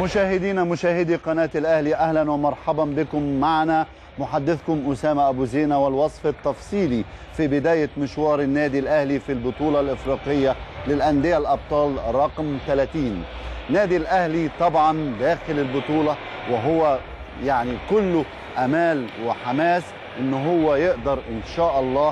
مشاهدينا مشاهدي قناة الأهلي أهلا ومرحبا بكم معنا محدثكم أسامة أبو زينة والوصف التفصيلي في بداية مشوار النادي الأهلي في البطولة الإفريقية للأندية الأبطال رقم 30 نادي الأهلي طبعا داخل البطولة وهو يعني كله أمال وحماس إن هو يقدر إن شاء الله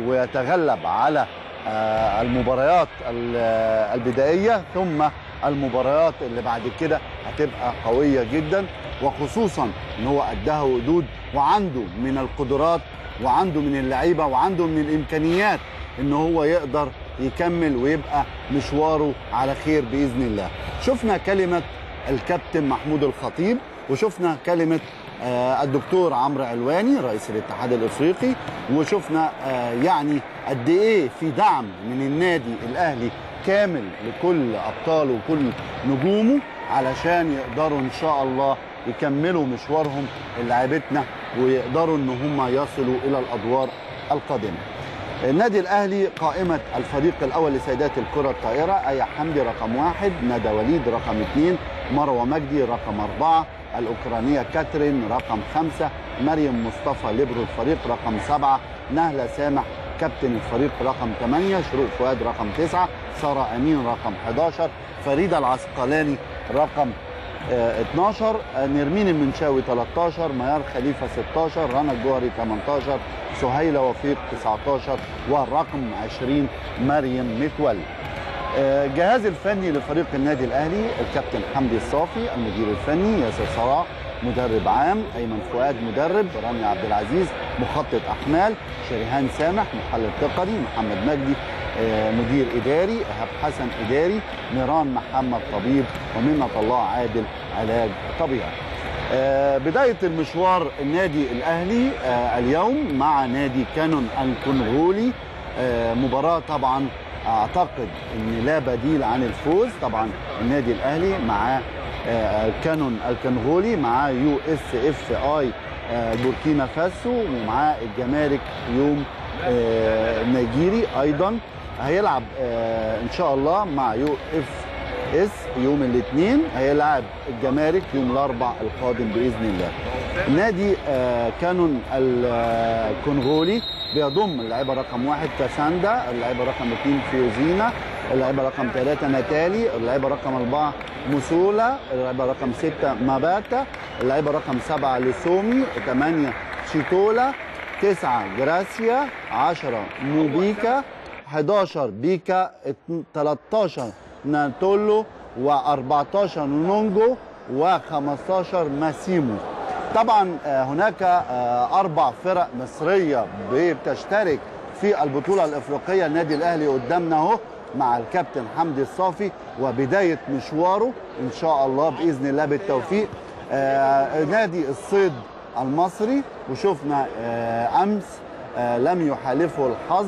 ويتغلب على آه، المباريات ال- آه، البدائية ثم المباريات اللي بعد كده هتبقى قوية جدا وخصوصا ان هو قدها وقدود وعنده من القدرات وعنده من اللعيبة وعنده من الامكانيات ان هو يقدر يكمل ويبقى مشواره على خير بإذن الله شفنا كلمة الكابتن محمود الخطيب وشفنا كلمة آه، الدكتور عمرو علواني رئيس الاتحاد الافريقي وشفنا آه، يعني قد ايه في دعم من النادي الاهلي كامل لكل ابطاله وكل نجومه علشان يقدروا ان شاء الله يكملوا مشوارهم لعيبتنا ويقدروا ان هم يصلوا الى الادوار القادمه. النادي الاهلي قائمه الفريق الاول لسيدات الكره الطائره ايا حمدي رقم واحد ندى وليد رقم اثنين مروه مجدي رقم اربعه الاوكرانيه كاترين رقم خمسه مريم مصطفى ليبرو الفريق رقم سبعه نهله سامح كابتن الفريق رقم 8 شروق فؤاد رقم 9 ساره امين رقم 11 فريده العسقلاني رقم آه، 12 آه، نرمين المنشاوي 13 ميار خليفه 16 رنا الجوهري 18 سهيله وفيق 19 والرقم 20 مريم متولي آه، الجهاز الفني لفريق النادي الاهلي الكابتن حمدي الصافي المدير الفني ياسر صلاح مدرب عام ايمن فؤاد مدرب رامي عبد العزيز مخطط احمال شريهان سامح محلل تقني محمد مجدي آه، مدير اداري ايهاب حسن اداري نيران محمد طبيب ومنة الله عادل علاج طبيعي آه، بداية المشوار النادي الأهلي آه، اليوم مع نادي كانون الكونغولي آه، مباراة طبعا أعتقد أن لا بديل عن الفوز طبعا النادي الأهلي مع كانون الكونغولي مع يو اس اف اي بوركينا فاسو ومعاه الجمارك يوم آه، نيجيري أيضا هيلعب آه، إن شاء الله مع يو اف اس يوم الاثنين هيلعب الجمارك يوم الاربع القادم باذن الله. نادي آه، كانون الكونغولي بيضم اللاعبه رقم واحد كاساندا، اللاعبه رقم اثنين فيوزينا، اللاعبه رقم ثلاثه ناتالي، اللاعبه رقم اربعه موسولا، اللاعبه رقم سته ماباتا، اللاعبه رقم سبعه لسومي، ثمانيه شيتولا، تسعه جراسيا، 10 موبيكا، 11 بيكا 13 ناتولو و14 نونجو و15 ماسيمو طبعا آه، هناك آه، اربع فرق مصريه بتشترك في البطوله الافريقيه النادي الاهلي قدامنا اهو مع الكابتن حمدي الصافي وبدايه مشواره ان شاء الله باذن الله بالتوفيق آه، نادي الصيد المصري وشفنا آه، امس آه، لم يحالفه الحظ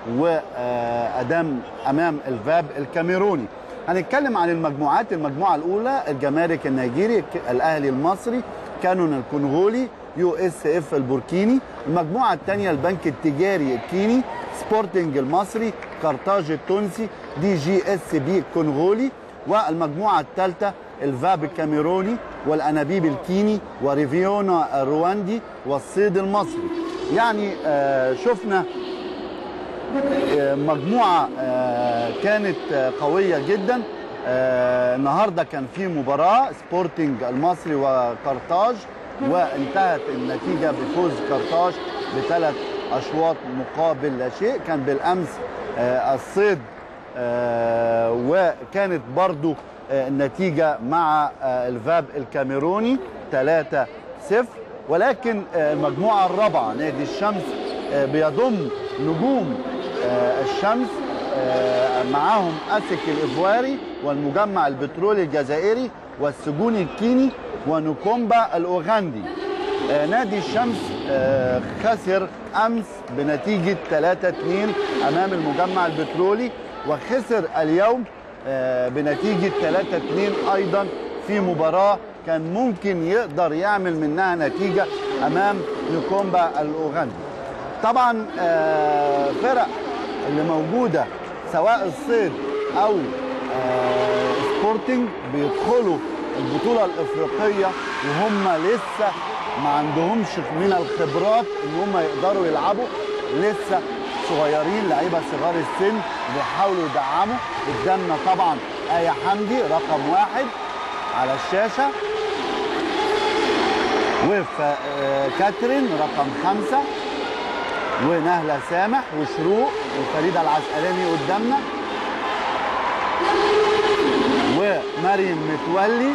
وادام امام الفاب الكاميروني هنتكلم عن المجموعات المجموعه الاولى الجمارك النيجيري الاهلي المصري كانون الكونغولي يو اس اف البوركيني المجموعه الثانيه البنك التجاري الكيني سبورتنج المصري قرطاج التونسي دي جي اس بي الكونغولي والمجموعه الثالثه الفاب الكاميروني والانابيب الكيني وريفيونا الرواندي والصيد المصري يعني آه شفنا مجموعة آه، كانت آه، قوية جدا آه، النهاردة كان في مباراة سبورتنج المصري وقرطاج وانتهت النتيجة بفوز قرطاج بثلاث أشواط مقابل لا شيء كان بالأمس آه، الصيد آه، وكانت برضو آه، النتيجة مع آه، الفاب الكاميروني 3 0 ولكن آه، المجموعة الرابعة نادي الشمس آه، بيضم نجوم آه، الشمس آه، معاهم أسك الإفواري والمجمع البترولي الجزائري والسجون الكيني ونكومبا الأوغندي آه، نادي الشمس آه، خسر أمس بنتيجة 3-2 أمام المجمع البترولي وخسر اليوم آه، بنتيجة 3-2 أيضا في مباراة كان ممكن يقدر يعمل منها نتيجة أمام نكومبا الأوغندي طبعا آه، فرق اللي موجودة سواء الصيد أو آه، سبورتنج بيدخلوا البطوله الافريقيه وهم لسه ما عندهمش من الخبرات ان هم يقدروا يلعبوا لسه صغيرين لعيبه صغار السن بيحاولوا يدعموا قدامنا طبعا آية حمدي رقم واحد على الشاشة وكاترين رقم خمسة ونهلة سامح وشروق وفريدة العسقلاني قدامنا ومريم متولي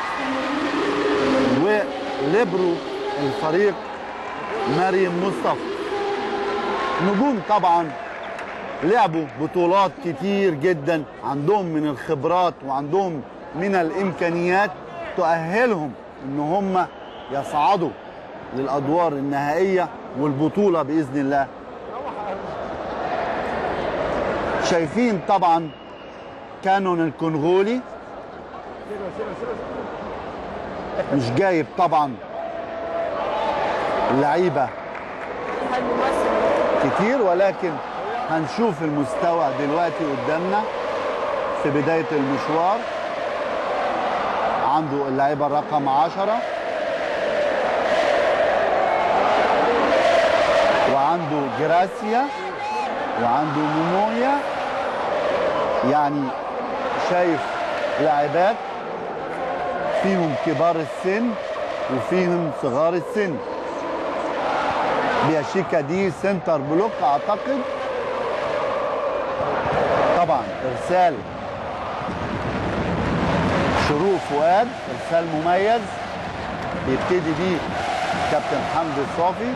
وليبرو الفريق مريم مصطفى نجوم طبعا لعبوا بطولات كتير جدا عندهم من الخبرات وعندهم من الامكانيات تؤهلهم ان هم يصعدوا للادوار النهائيه والبطوله باذن الله شايفين طبعا كانون الكونغولي مش جايب طبعا لعيبه كتير ولكن هنشوف المستوى دلوقتي قدامنا في بداية المشوار عنده اللعيبة الرقم عشرة وعنده جراسيا وعنده مومويا يعني شايف لاعبات فيهم كبار السن وفيهم صغار السن بياشيكا دي سنتر بلوك اعتقد طبعا ارسال شروق فؤاد ارسال مميز بيبتدي بيه كابتن حمدي الصافي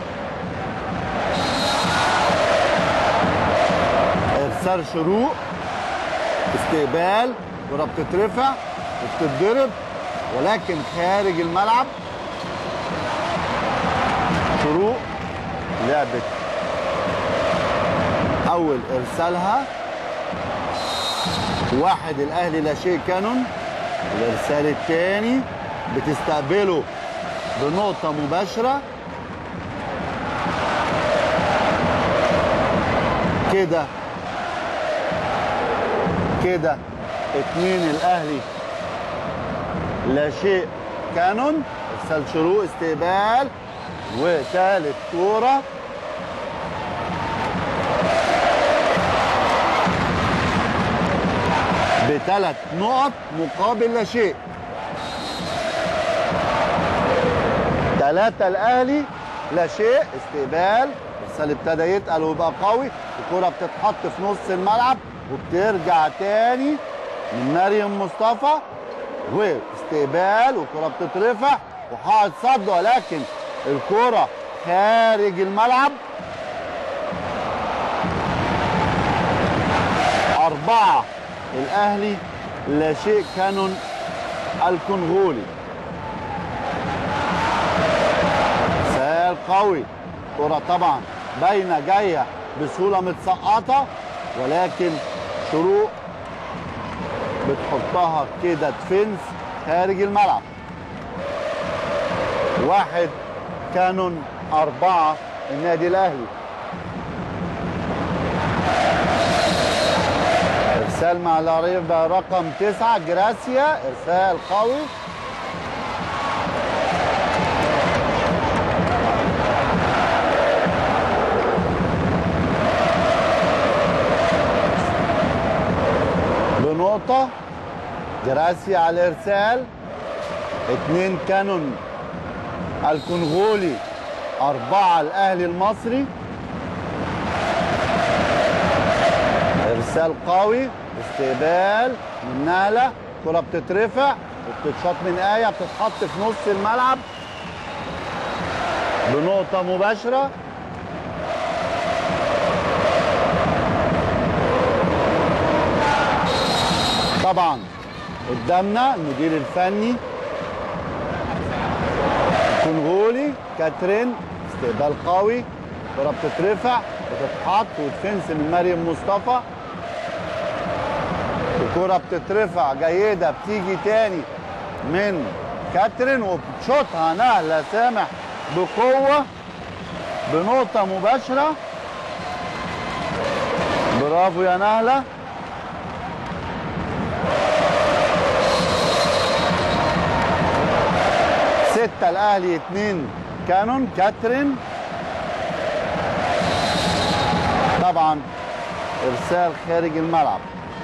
ارسال شروق استقبال كرة بتترفع وبتتضرب ولكن خارج الملعب شروق لعبت اول ارسالها واحد الاهلي لا شيء كانون الارسال الثاني بتستقبله بنقطة مباشرة كده كده اتنين الاهلي لا شيء كانون ارسال شروق استقبال وثالث كورة بثلاث نقط مقابل لا شيء ثلاثة الأهلي لا شيء استقبال ارسال ابتدى يتقل ويبقى قوي الكرة بتتحط في نص الملعب وبترجع تاني من مريم مصطفى واستقبال والكرة بتترفع وحائط صد ولكن الكرة خارج الملعب أربعة الأهلي لا شيء كانون الكونغولي سال قوي كرة طبعا باينة جاية بسهولة متسقطة ولكن شروق بتحطها كده ديفنس خارج الملعب واحد كانون أربعة النادي الأهلي إرسال مع لعيبة رقم تسعة جراسيا إرسال قوي بنقطة جراسيا على الإرسال اتنين كانون الكونغولي أربعة الأهلي المصري إرسال قوي استقبال من نهلة كرة بتترفع وبتتشاط من آية بتتحط في نص الملعب بنقطة مباشرة طبعا قدامنا المدير الفني كونغولي كاترين استقبال قوي كرة بتترفع بتتحط وتفنس من مريم مصطفى الكرة بتترفع جيدة بتيجي تاني من كاترين وبتشوطها نهلة سامح بقوة بنقطة مباشرة برافو يا الاهلي اتنين كانون كاترين طبعا ارسال خارج الملعب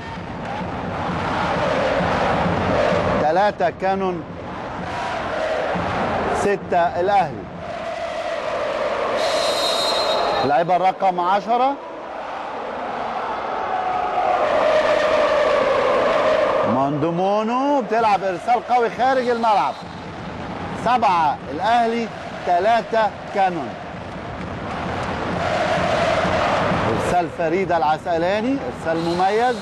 ثلاثة كانون ستة الاهلي اللعيبة الرقم عشرة موندومونو بتلعب ارسال قوي خارج الملعب سبعة الاهلي ثلاثة كانون ارسال فريدة العسقلاني ارسال مميز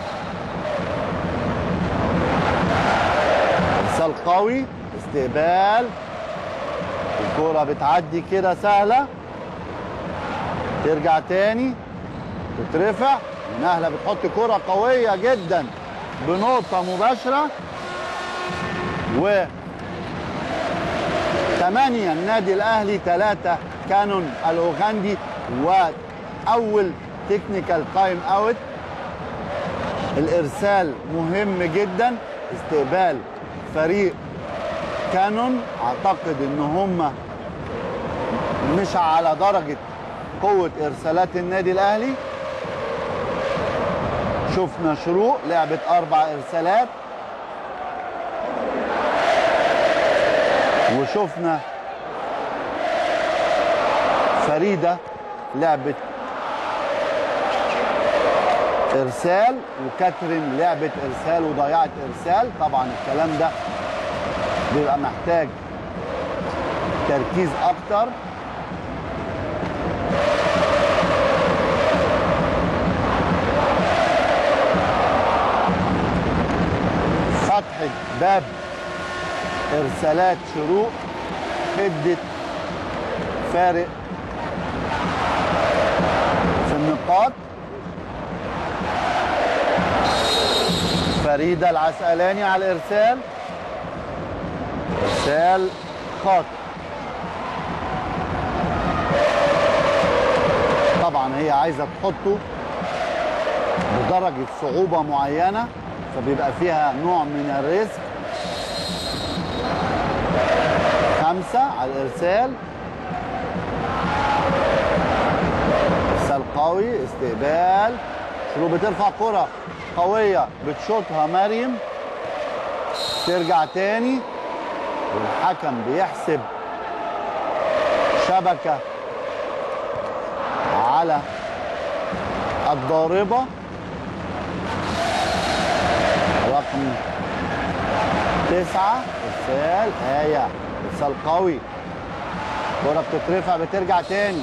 ارسال قوي استقبال الكرة بتعدي كده سهلة ترجع تاني تترفع نهلة بتحط كرة قوية جدا بنقطة مباشرة و ثمانية النادي الأهلي ثلاثة كانون الأوغندي وأول تكنيكال تايم أوت الإرسال مهم جدا استقبال فريق كانون أعتقد إن هم مش على درجة قوة إرسالات النادي الأهلي شفنا شروق لعبت أربع إرسالات وشفنا فريدة لعبت إرسال وكاترين لعبت إرسال وضيعت إرسال طبعا الكلام ده بيبقى محتاج تركيز أكتر فتحت باب ارسالات شروق ادت فارق في النقاط فريدة العسقلاني على الارسال ارسال خاطئ طبعا هي عايزه تحطه بدرجه صعوبه معينه فبيبقى فيها نوع من الريسك خمسة على الإرسال إرسال قوي استقبال شروق بترفع كرة قوية بتشوطها مريم ترجع تاني والحكم بيحسب شبكة على الضاربة رقم تسعة ارسال آية ارسال قوي كرة بتترفع بترجع تاني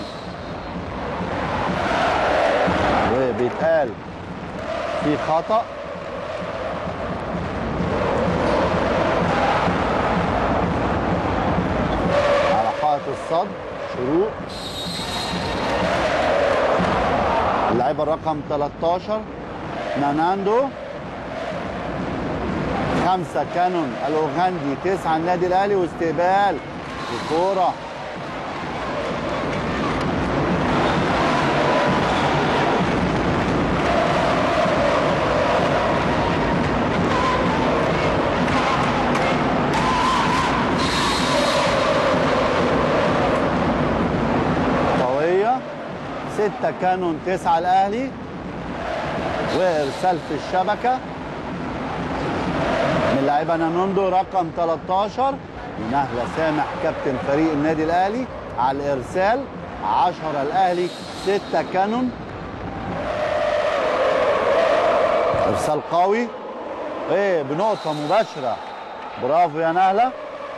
وبيتقال في خطأ على حائط الصد شروق اللعيبة الرقم 13 ناناندو خمسة كانون الأوغندي تسعة النادي الأهلي واستقبال الكورة قوية ستة كانون تسعة الأهلي وإرسال في الشبكة من لاعبنا نوندو رقم 13 ونهلة سامح كابتن فريق النادي الاهلي على الارسال 10 الاهلي 6 كانون ارسال قوي ايه بنقطة مباشرة برافو يا نهلة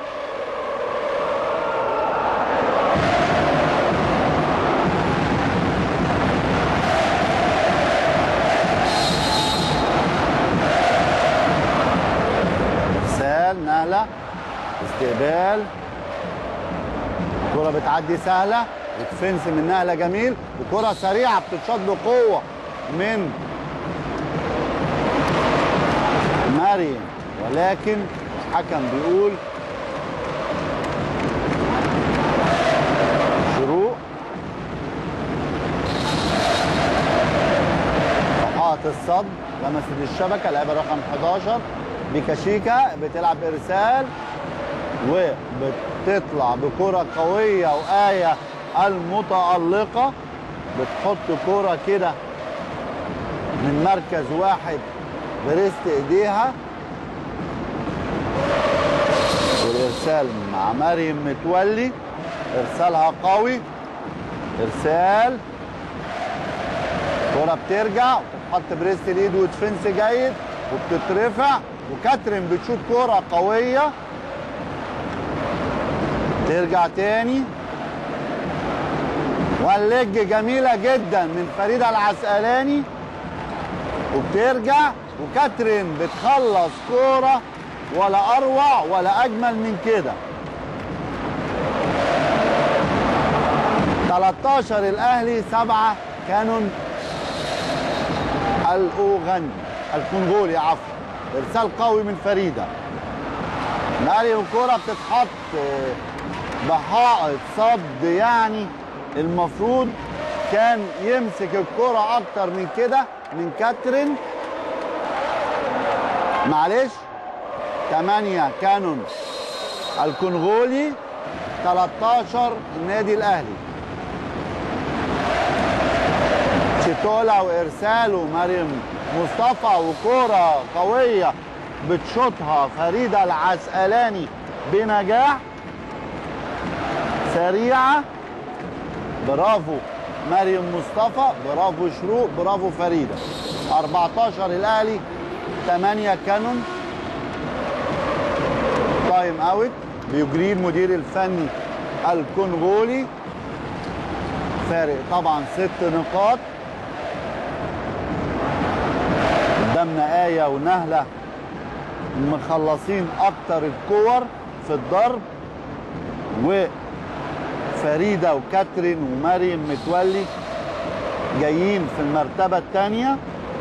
ارسال نهله استقبال كرة بتعدي سهلة وتفنس من نهلة جميل وكرة سريعة بتتشاط بقوة من مريم ولكن الحكم بيقول شروق حائط الصد لمست الشبكة لعبة رقم 11 بيكاشيكا بتلعب ارسال وبتطلع بكرة قوية وآية المتألقة بتحط كرة كده من مركز واحد بريست ايديها والارسال مع مريم متولي ارسالها قوي ارسال كرة بترجع وتحط بريست الايد ودفنس جيد وبتترفع وكاترين بتشوط كرة قوية ترجع تاني واللج جميلة جدا من فريدة العسقلاني وبترجع وكاترين بتخلص كورة ولا أروع ولا أجمل من كده 13 الأهلي سبعة كانون الأوغندي الكونغولي عفوا إرسال قوي من فريدة مريم الكورة بتتحط بحائط صد يعني المفروض كان يمسك الكرة أكتر من كده من كاترين معلش 8 كانون الكونغولي 13 النادي الأهلي شيتولا وإرسال ومريم مصطفى وكرة قوية بتشوطها فريدة العسقلاني بنجاح سريعة برافو مريم مصطفى برافو شروق برافو فريدة 14 الأهلي 8 كانون تايم اوت بيجري المدير الفني الكونغولي فارق طبعا ست نقاط قدامنا آية ونهلة مخلصين أكتر الكور في الضرب وفريدة وكاترين ومريم متولي جايين في المرتبة الثانية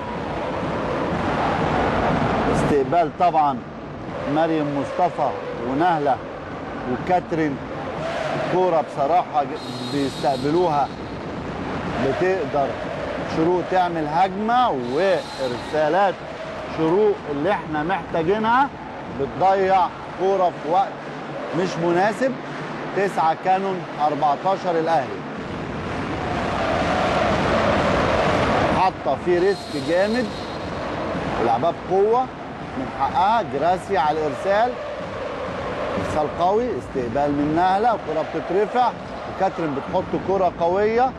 استقبال طبعا مريم مصطفى ونهلة وكاترين كورة بصراحة بيستقبلوها بتقدر شروق تعمل هجمة وإرسالات شروق اللي احنا محتاجينها بتضيع كورة في وقت مش مناسب تسعة كانون 14 الأهلي حاطة في ريسك جامد لعبها بقوة من حقها جراسي على الإرسال إرسال قوي استقبال من نهلة الكرة بتترفع وكاترين بتحط كرة قوية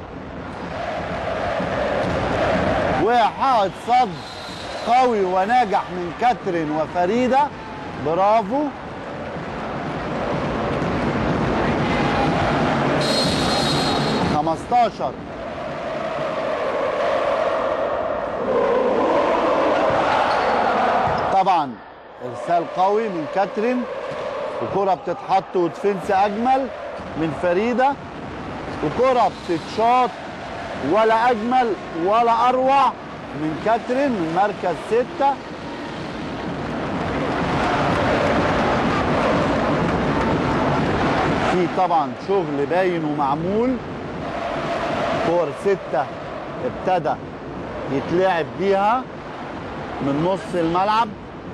وحائط صد قوي وناجح من كاترين وفريدة برافو خمستاشر طبعا ارسال قوي من كاترين وكرة بتتحط ودفنس اجمل من فريدة وكرة بتتشاط ولا اجمل ولا اروع من كاترين من مركز ستة في طبعا شغل باين ومعمول كور ستة ابتدى يتلعب بيها من نص الملعب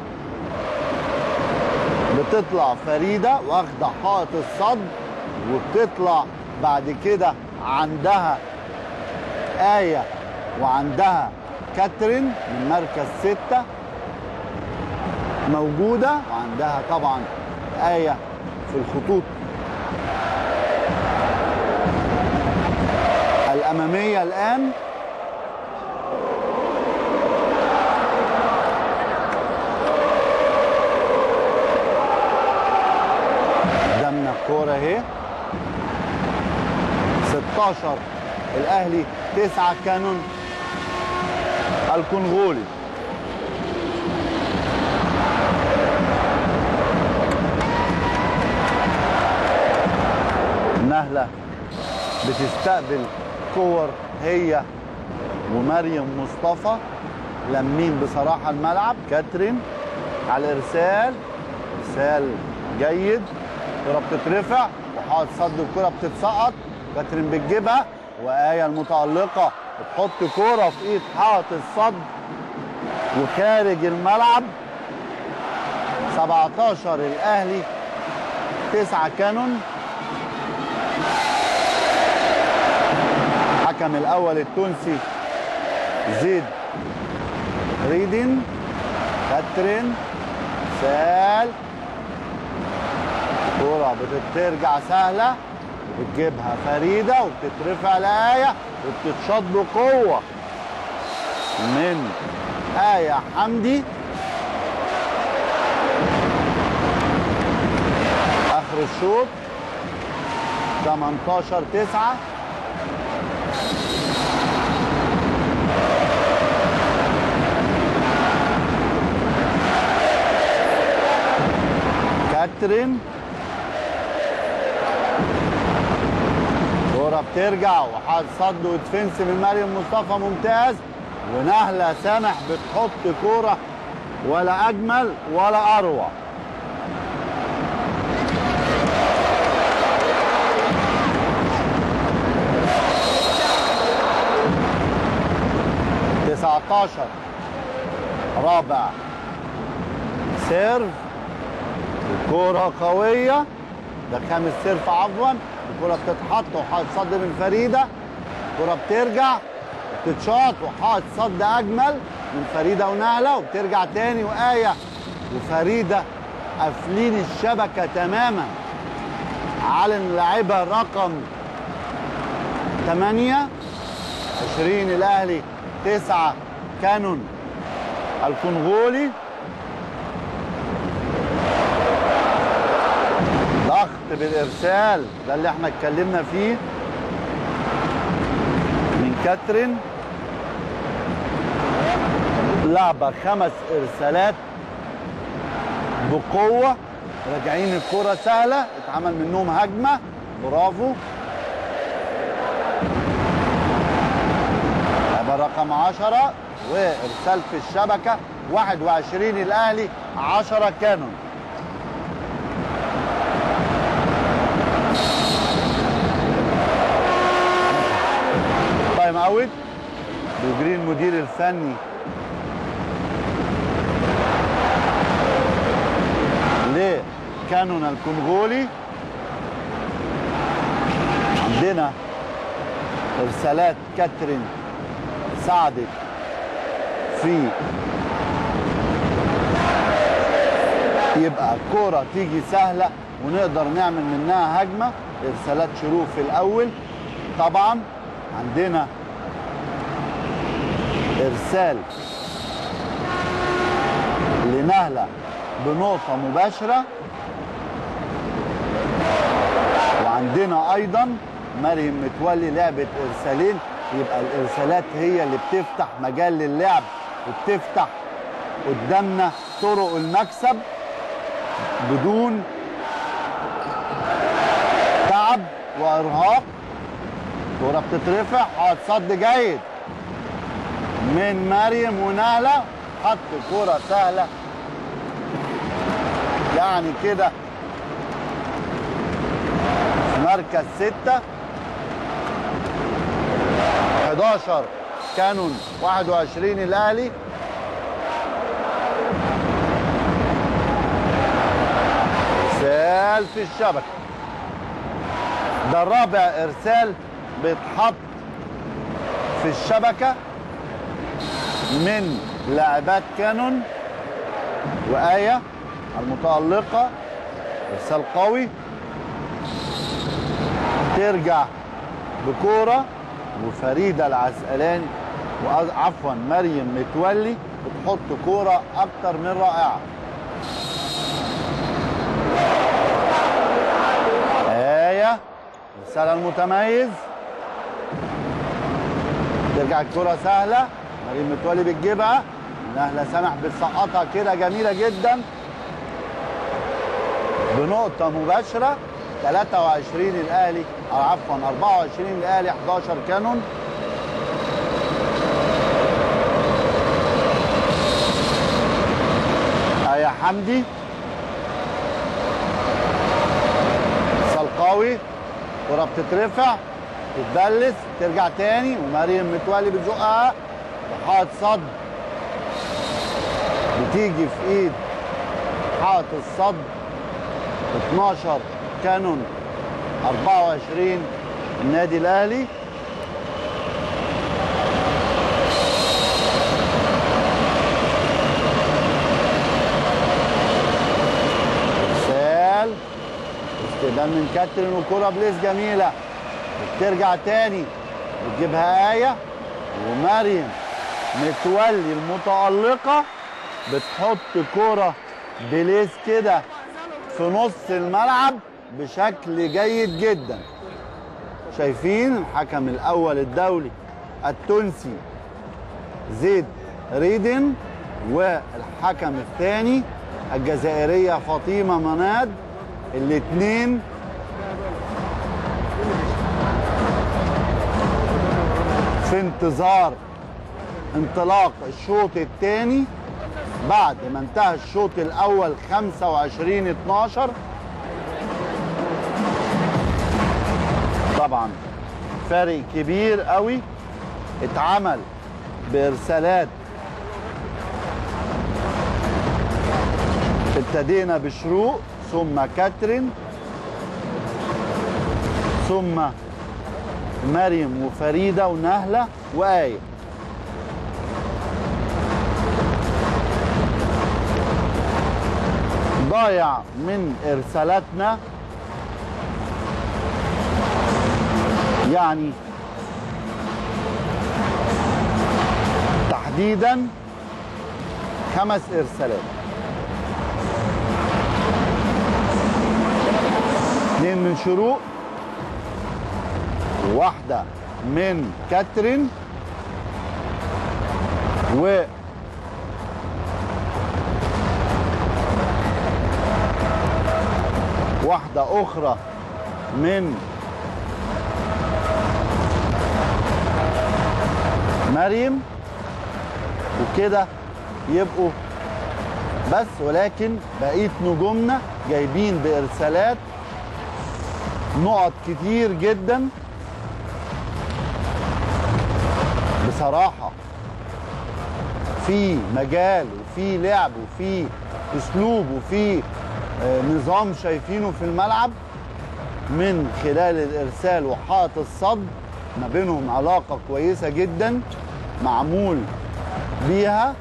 بتطلع فريدة واخدة حائط الصد وبتطلع بعد كده عندها آية وعندها كاترين من مركز ستة موجودة وعندها طبعا آية في الخطوط الأمامية الآن قدامنا الكورة اهي 16 الأهلي 9 كانون الكونغولي نهلة بتستقبل كور هي ومريم مصطفى لمين بصراحة الملعب كاترين على الإرسال إرسال جيد كرة بتترفع وحائط صد الكرة بتتسقط كاترين بتجيبها وآية المتألقة بتحط كرة في إيد حائط الصد وخارج الملعب 17 الأهلي تسعة كانون الحكم الأول التونسي زيد ريدين كاترين سال كرة بترجع سهلة بتجيبها فريدة وبتترفع لآية وبتتشاط بقوة من آية حمدي آخر الشوط 18 9 كاترين كرة بترجع وحاد صد ودفنس من مريم مصطفى ممتاز ونهلة سامح بتحط كرة ولا أجمل ولا أروع تسعتاشر رابع سيرف كرة قوية ده خامس سيرف عفوا الكرة بتتحط وحاط صد من فريدة الكرة بترجع بتتشاط وحاط صد أجمل من فريدة ونهلة وبترجع تاني وآية وفريدة قافلين الشبكة تماما على اللاعبة رقم 8 20 الأهلي 9 كانون الكونغولي ضغط بالارسال ده اللي احنا اتكلمنا فيه من كاترين لعبة خمس ارسالات بقوة راجعين الكرة سهلة اتعمل منهم هجمة برافو لعبة رقم 10 وارسال في الشبكة 21 الاهلي 10 كانون تايم اوت بيجري المدير الفني لكانون الكونغولي عندنا ارسالات كاترين ساعدت في يبقى الكوره تيجي سهله ونقدر نعمل منها هجمه ارسالات شروق في الاول طبعا عندنا ارسال لنهله بنقطه مباشره وعندنا ايضا مريم متولي لعبت ارسالين يبقى الارسالات هي اللي بتفتح مجال للعب وبتفتح قدامنا طرق المكسب بدون تعب وارهاق كرة بتترفع حط صد جيد من مريم ونهلة حط كرة سهلة يعني كده في مركز ستة 11 كانون 21 الاهلي ارسال في الشبكه ده الرابع ارسال بيتحط في الشبكه من لاعبات كانون وآية المتألقة ارسال قوي ترجع بكوره وفريده العسقلاني عفوا مريم متولي بتحط كوره اكتر من رائعه آية الرسالة المتميز ترجع الكرة سهلة مريم متولي بتجيبها نهلة سامح بتسقطها كده جميلة جدا بنقطة مباشرة 23 الأهلي أو عفوا 24 الأهلي 11 كانون آية حمدي سلقاوي كرة بتترفع تتبلس ترجع تاني ومريم متولي بتزقها وحاط صد بتيجي في ايد حاط الصد 12 وكانون 24 النادي الاهلي ارسال استقبال من كاترين وكرة بليس جميلة بترجع تاني بتجيبها آية ومريم متولي المتألقة بتحط كرة بليس كده في نص الملعب بشكل جيد جدا شايفين الحكم الأول الدولي التونسي زيد ريدن والحكم الثاني الجزائرية فاطمة مناد الاثنين في انتظار انطلاق الشوط الثاني بعد ما انتهى الشوط الاول 25 12 طبعا فارق كبير قوي اتعمل بارسالات ابتدينا بشروق ثم كاترين ثم مريم وفريدة ونهلة وآية ضايع من إرسالاتنا يعني تحديدا خمس إرسالات اثنين من شروق واحدة من كاترين و واحدة أخرى من مريم وكده يبقوا بس ولكن بقية نجومنا جايبين بإرسالات نقط كتير جدا بصراحة في مجال وفي لعب وفي اسلوب وفي آه، نظام شايفينه في الملعب من خلال الارسال وحائط الصد ما بينهم علاقة كويسة جدا معمول بيها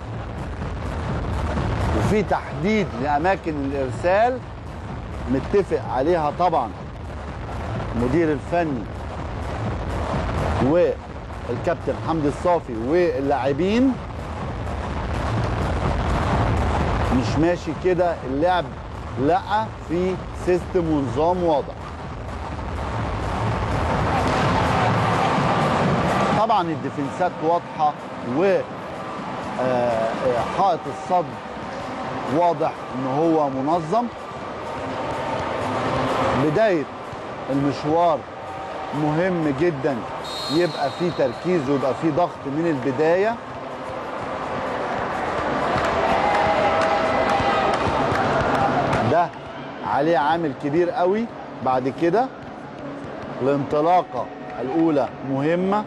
وفي تحديد لأماكن الإرسال متفق عليها طبعا المدير الفني والكابتن حمدي الصافي واللاعبين مش ماشي كده اللعب لا في سيستم ونظام واضح طبعا الديفنسات واضحه و آه، آه، حائط الصد واضح ان هو منظم بدايه المشوار مهم جدا يبقى فيه تركيز ويبقى فيه ضغط من البدايه ده عليه عامل كبير قوي بعد كده الانطلاقه الاولى مهمه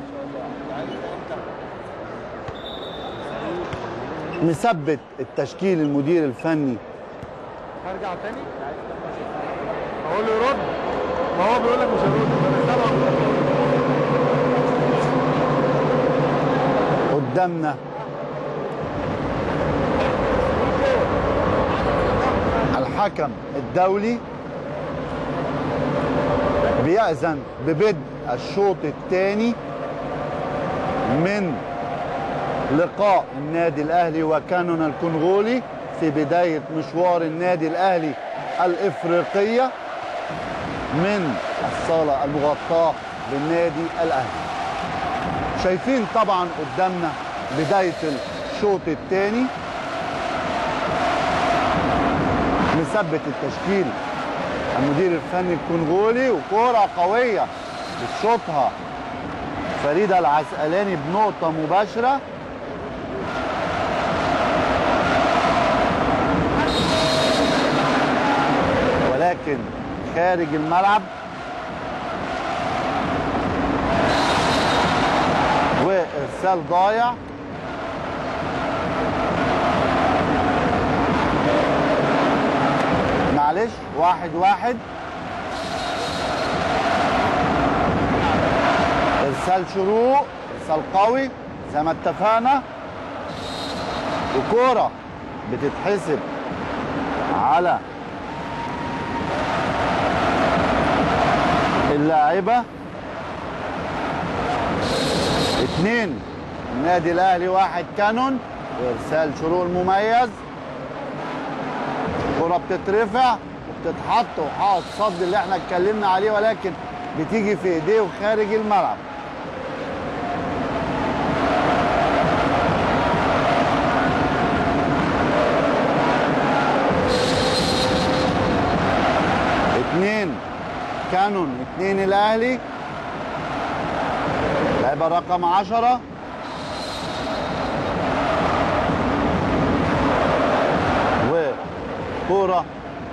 مثبت التشكيل المدير الفني هرجع تاني اقول له يرد ما هو بيقول لك مش هيرد انا سامعه قدامنا الحكم الدولي بيأذن ببدء الشوط الثاني من لقاء النادي الاهلي وكانون الكونغولي في بدايه مشوار النادي الاهلي الافريقيه من الصاله المغطاه بالنادي الاهلي شايفين طبعا قدامنا بدايه الشوط الثاني مثبت التشكيل المدير الفني الكونغولي وكرة قوية بتشوطها فريدة العسقلاني بنقطة مباشرة ولكن خارج الملعب وارسال ضايع معلش واحد واحد ارسال شروق ارسال قوي زي ما اتفقنا وكوره بتتحسب على اللاعبة اتنين النادي الاهلي واحد كانون ارسال شروق المميز كرة بتترفع وبتتحط وحاط صد اللي احنا اتكلمنا عليه ولكن بتيجي في ايديه وخارج الملعب اتنين كانون اتنين الاهلي لعبة رقم عشرة وكورة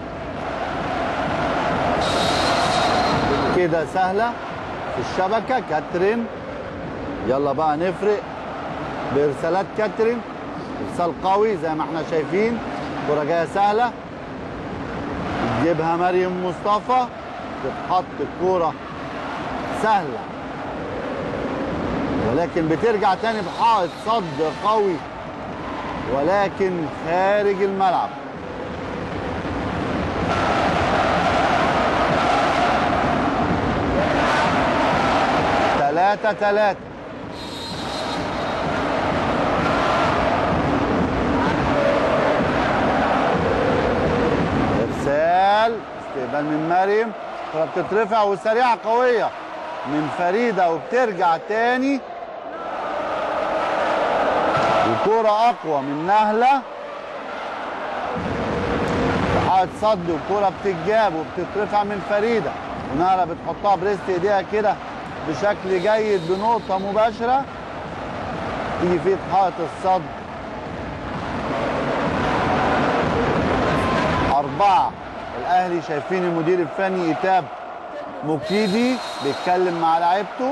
كده سهلة في الشبكة كاترين يلا بقى نفرق بإرسالات كاترين إرسال قوي زي ما احنا شايفين كرة جاية سهلة تجيبها مريم مصطفى تتحط الكورة سهلة ولكن بترجع تاني بحائط صد قوي ولكن خارج الملعب ثلاثة ثلاثة ارسال استقبال من مريم كرة بتترفع وسريعة قوية من فريدة وبترجع تاني وكرة أقوى من نهلة حائط صد وكرة بتتجاب وبتترفع من فريدة ونهلة بتحطها بريست ايديها كده بشكل جيد بنقطة مباشرة تيجي في حائط الصد أربعة الأهلي شايفين المدير الفني إيتاب مكيدي بيتكلم مع لعيبته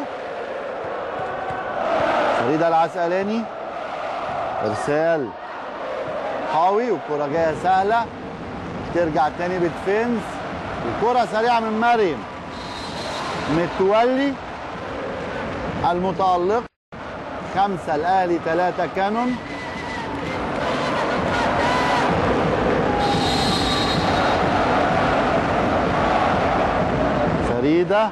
فريدة العسقلاني إرسال قوي والكرة جاية سهلة ترجع تاني بتفنس وكرة سريعة من مريم متولي المتألق خمسة الأهلي ثلاثة كانون فريدة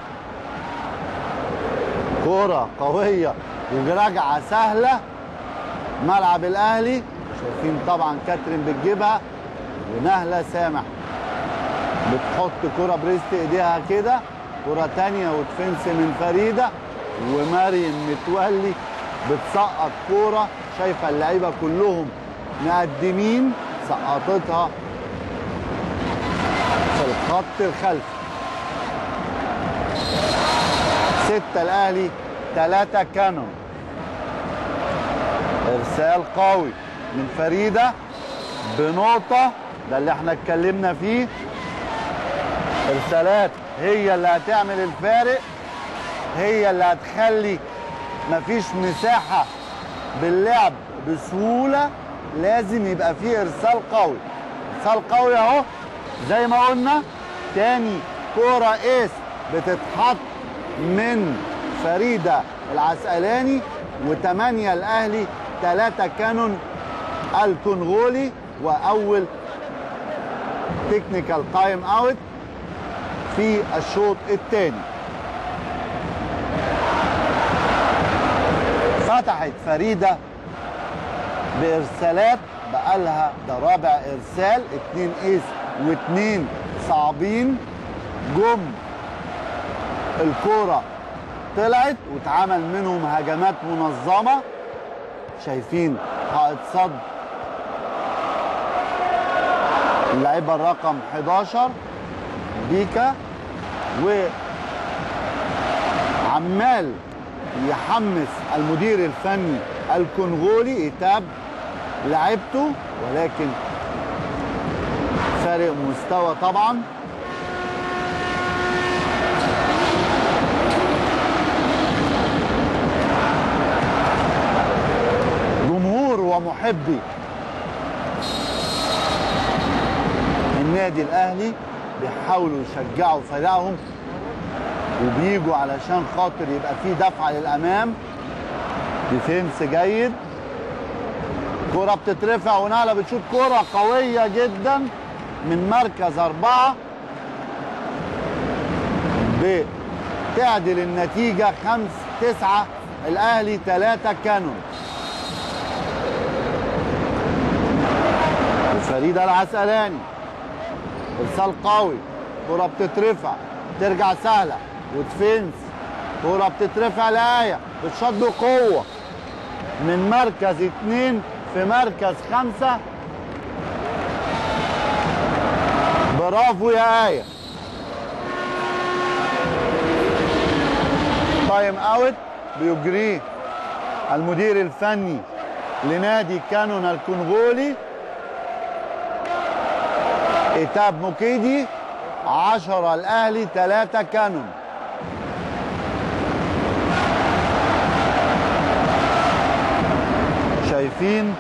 كرة قوية وراجعة سهلة ملعب الأهلي شايفين طبعا كاترين بتجيبها ونهلة سامح بتحط كرة بريست ايديها كده كرة تانية وتفنس من فريدة ومريم متولي بتسقط كورة شايفة اللعيبة كلهم مقدمين سقطتها في الخط الخلفي ستة الأهلي ثلاثة كانون إرسال قوي من فريدة بنقطة ده اللي احنا اتكلمنا فيه إرسالات هي اللي هتعمل الفارق هي اللي هتخلي مفيش مساحة باللعب بسهولة لازم يبقى فيه إرسال قوي إرسال قوي أهو زي ما قلنا تاني كورة إيس بتتحط من فريدة العسقلاني وثمانية الأهلي ثلاثة كانون الكونغولي وأول تكنيكال تايم اوت في الشوط الثاني فتحت فريدة بإرسالات بقالها ده رابع إرسال اتنين إيس واتنين صعبين جم الكورة طلعت واتعمل منهم هجمات منظمة شايفين حائط صد اللعيبة الرقم 11 بيكا وعمال يحمس المدير الفني الكونغولي ايتاب لعيبته ولكن فارق مستوى طبعا جمهور ومحبي النادي الاهلي بيحاولوا يشجعوا فريقهم وبيجوا علشان خاطر يبقى في دفعه للامام ديفنس جيد كرة بتترفع ونهلة بتشوط كرة قوية جدا من مركز أربعة بتعدل النتيجة خمس تسعة الأهلي ثلاثة كانون وفريدة العسقلاني إرسال قوي كرة بتترفع ترجع سهلة وتفنس كرة بتترفع لآية بتشط بقوة من مركز اتنين في مركز خمسة برافو يا آية تايم اوت بيجريه المدير الفني لنادي كانون الكونغولي إيتاب موكيدي عشرة الأهلي ثلاثة كانون شايفين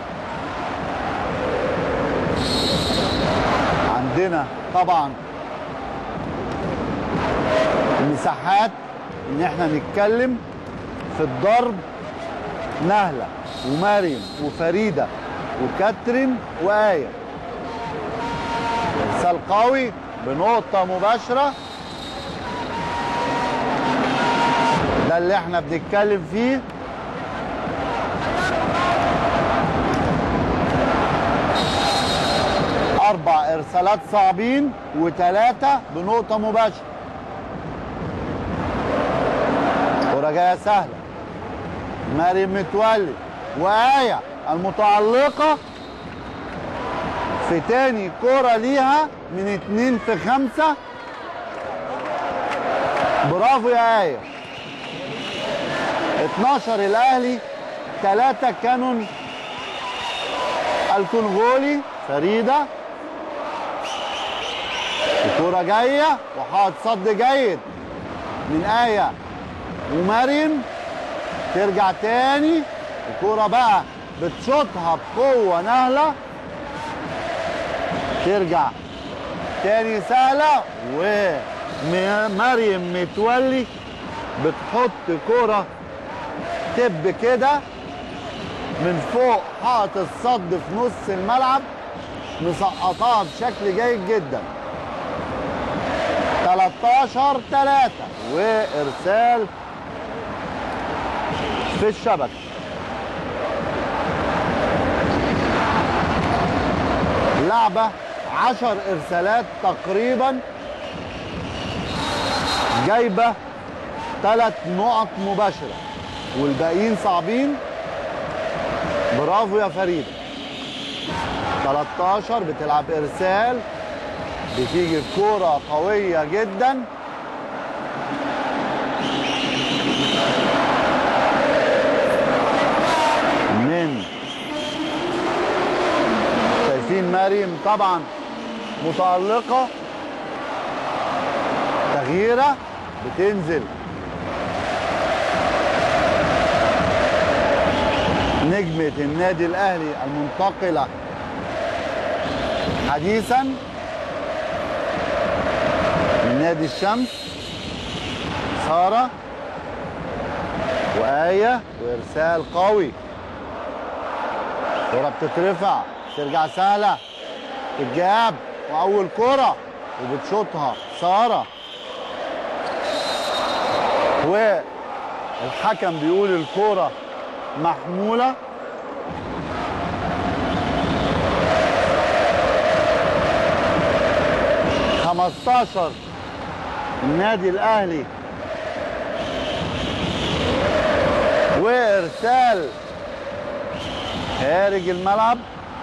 عندنا طبعا مساحات ان احنا نتكلم في الضرب نهلة ومريم وفريدة وكاترين وآية ارسال قوي بنقطة مباشرة ده اللي احنا بنتكلم فيه أربع إرسالات صعبين وثلاثة بنقطة مباشرة كرة جاية سهلة مريم متولي وآية المتعلقة في تاني كرة ليها من اتنين في خمسة برافو يا آية 12 الأهلي ثلاثة كانون الكونغولي فريدة الكرة جاية وحاط صد جيد من آية ومريم ترجع تاني الكرة بقى بتشوطها بقوة نهلة ترجع تاني سهلة ومريم متولي بتحط كرة تب كده من فوق حاط الصد في نص الملعب مسقطاها بشكل جيد جدا 13 3 وارسال في الشبكه لعبه 10 ارسالات تقريبا جايبه ثلاث نقط مباشره والباقيين صعبين برافو يا فريده 13 بتلعب ارسال بتيجي الكوره قويه جدا من شايفين مريم طبعا متألقة تغييرة بتنزل نجمة النادي الأهلي المنتقلة حديثا من نادي الشمس سارة وآية وإرسال قوي كرة بتترفع ترجع سهلة تتجاب وأول كرة وبتشوطها سارة والحكم بيقول الكرة محمولة خمستاشر النادي الأهلي وإرسال خارج الملعب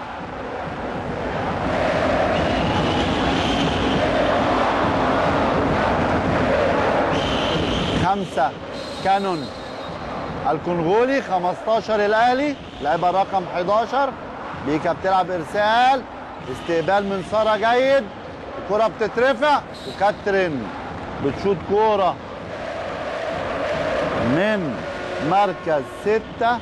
خمسة كانون الكونغولي 15 الأهلي لعبة رقم 11 بيكا بتلعب إرسال استقبال من سارة جيد الكرة بتترفع وكاترين بتشوط كورة من مركز ستة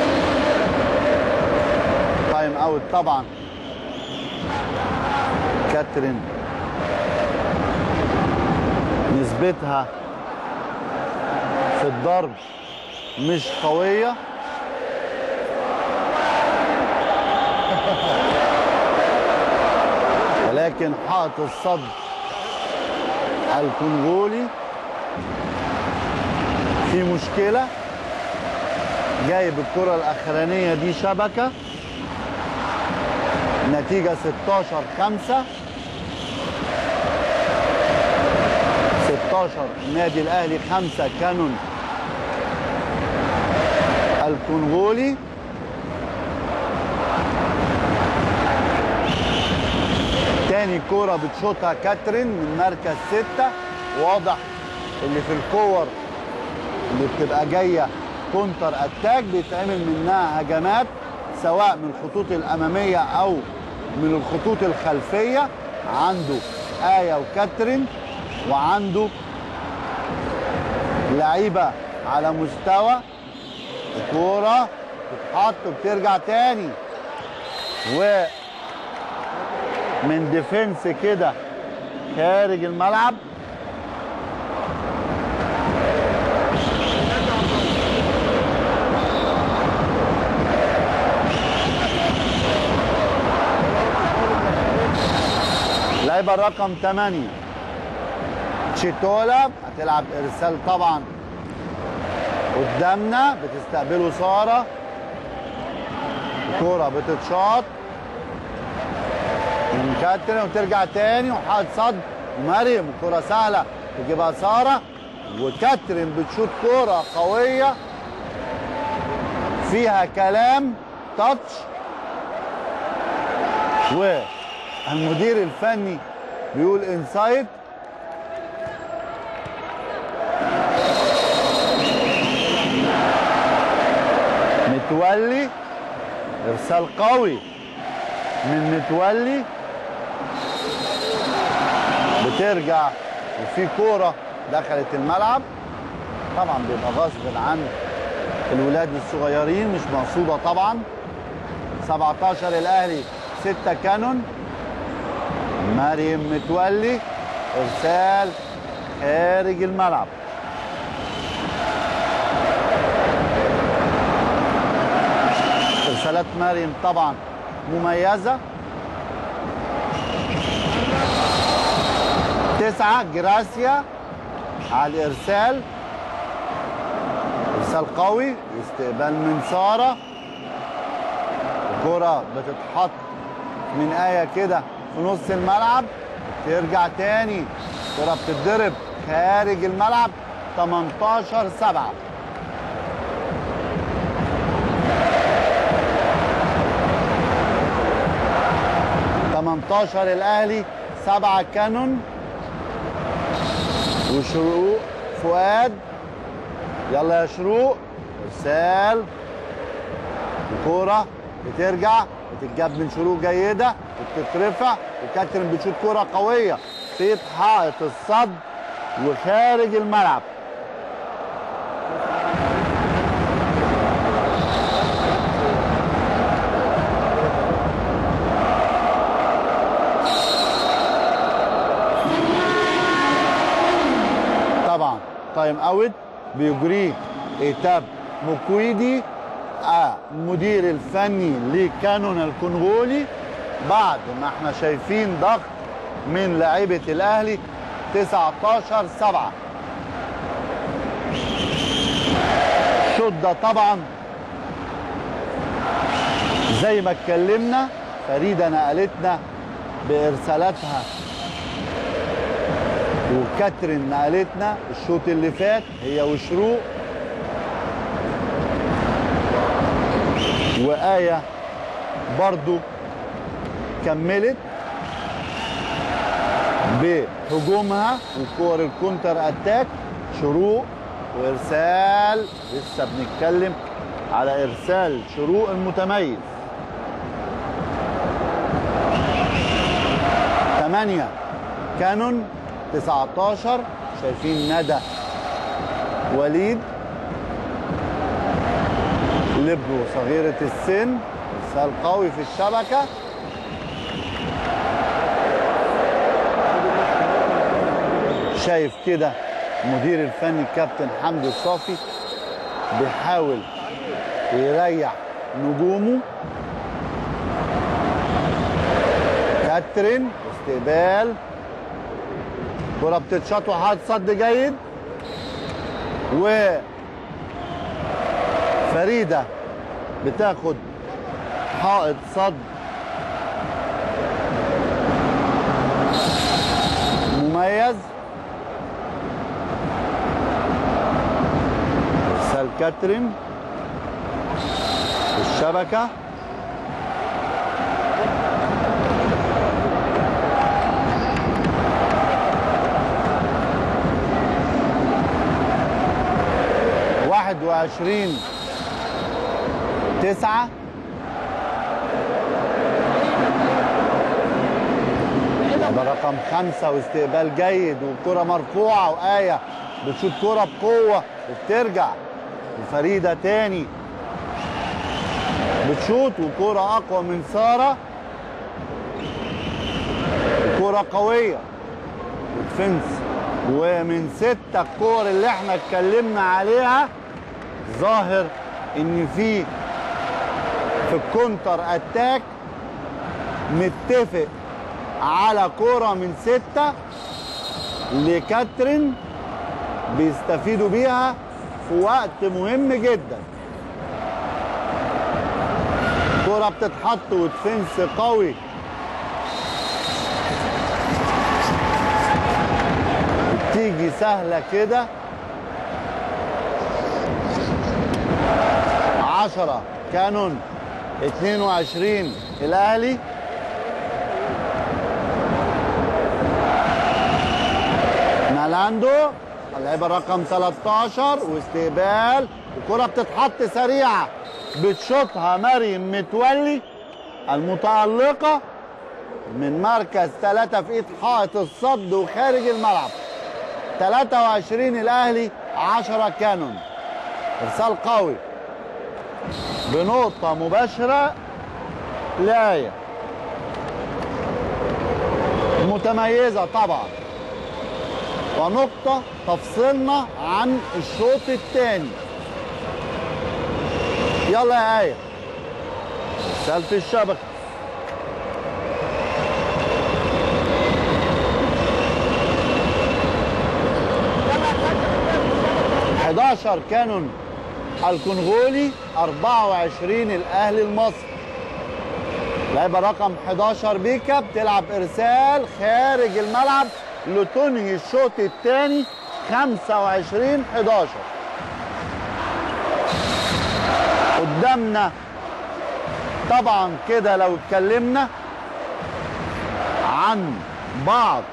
تايم اوت طبعا كاترين نسبتها في الضرب مش قوية ولكن حائط الصد الكونغولي في مشكلة جايب الكرة الأخرانية دي شبكة نتيجة 16 5 16 النادي الأهلي 5 كانون الكونغولي تاني كورة بتشوطها كاترين من مركز ستة واضح اللي في الكور اللي بتبقى جاية كونتر اتاك بيتعمل منها هجمات سواء من الخطوط الأمامية أو من الخطوط الخلفية عنده آية وكاترين وعنده لعيبة على مستوى الكورة بتتحط وبترجع تاني و من ديفنس كده خارج الملعب لعيبه الرقم 8 تشيتولا هتلعب ارسال طبعا قدامنا بتستقبله ساره الكوره بتتشاط من كاترين وترجع تاني وحاط صد مريم كرة سهلة تجيبها سارة وكاترين بتشوط كرة قوية فيها كلام تاتش والمدير الفني بيقول انسايد متولي ارسال قوي من متولي بترجع وفي كوره دخلت الملعب طبعا بيبقى غصب عن الولاد الصغيرين مش مقصوده طبعا 17 الاهلي 6 كانون مريم متولي ارسال خارج الملعب ارسالات مريم طبعا مميزه تسعة جراسيا على الإرسال إرسال قوي واستقبال من سارة الكرة بتتحط من آية كده في نص الملعب ترجع تاني الكرة بتتضرب خارج الملعب 18 7 18 الأهلي 7 كانون وشروق فؤاد يلا يا شروق ارسال الكوره بترجع بتتجاب من شروق جيده وبتترفع وكاترين بتشوط كوره قويه في حائط الصد وخارج الملعب طبعا تايم اوت بيجريه ايتاب مكويدي آه المدير الفني لكانون الكونغولي بعد ما احنا شايفين ضغط من لاعيبه الاهلي 19 7 الشوط ده طبعا زي ما اتكلمنا فريده نقلتنا بارسالاتها وكاترين نقلتنا الشوط اللي فات هي وشروق وآية برضو كملت بهجومها وكور الكونتر اتاك شروق وارسال لسه بنتكلم على ارسال شروق المتميز 8 كانون 19 شايفين ندى وليد لبو صغيرة السن ارسال قوي في الشبكة وشايف كده المدير الفني الكابتن حمدي الصافي بيحاول يريح نجومه كاترين استقبال كرة بتتشاط وحاط صد جيد و فريدة بتاخد حائط صد مميز ارسال كاترين الشبكه واحد وعشرين تسعة ده رقم خمسة واستقبال جيد والكرة مرفوعة وآية بتشوط كرة بقوة وبترجع وفريدة تاني بتشوط وكرة أقوى من سارة كرة قوية ودفنس ومن ستة الكور اللي احنا اتكلمنا عليها ظاهر ان في في الكونتر اتاك متفق على كرة من ستة لكاترين بيستفيدوا بيها في وقت مهم جدا كرة بتتحط ودفنس قوي تيجي سهلة كده عشرة كانون اتنين وعشرين الأهلي نالاندو اللعيبة رقم 13 واستقبال الكرة بتتحط سريعة بتشوطها مريم متولي المتألقة من مركز ثلاثة في ايد حائط الصد وخارج الملعب 23 الاهلي 10 كانون ارسال قوي بنقطة مباشرة لآية متميزة طبعا ونقطة تفصلنا عن الشوط الثاني يلا يا آية ارسال في الشبكة حداشر كانون الكونغولي 24 الاهلي المصري لعبه رقم 11 بيكا بتلعب ارسال خارج الملعب لتنهي الشوط الثاني 25 11 قدامنا طبعا كده لو اتكلمنا عن بعض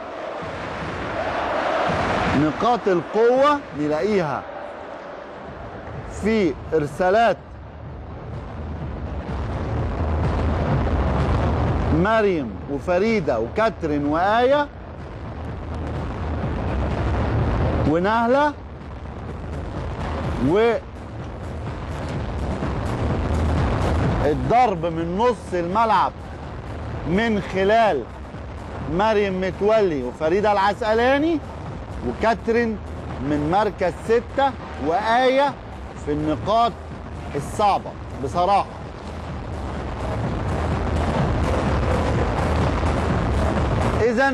نقاط القوة نلاقيها في ارسالات مريم وفريدة وكاترين وآية ونهلة و الضرب من نص الملعب من خلال مريم متولي وفريدة العسقلاني وكاترين من مركز ستة وآية في النقاط الصعبة بصراحة إذا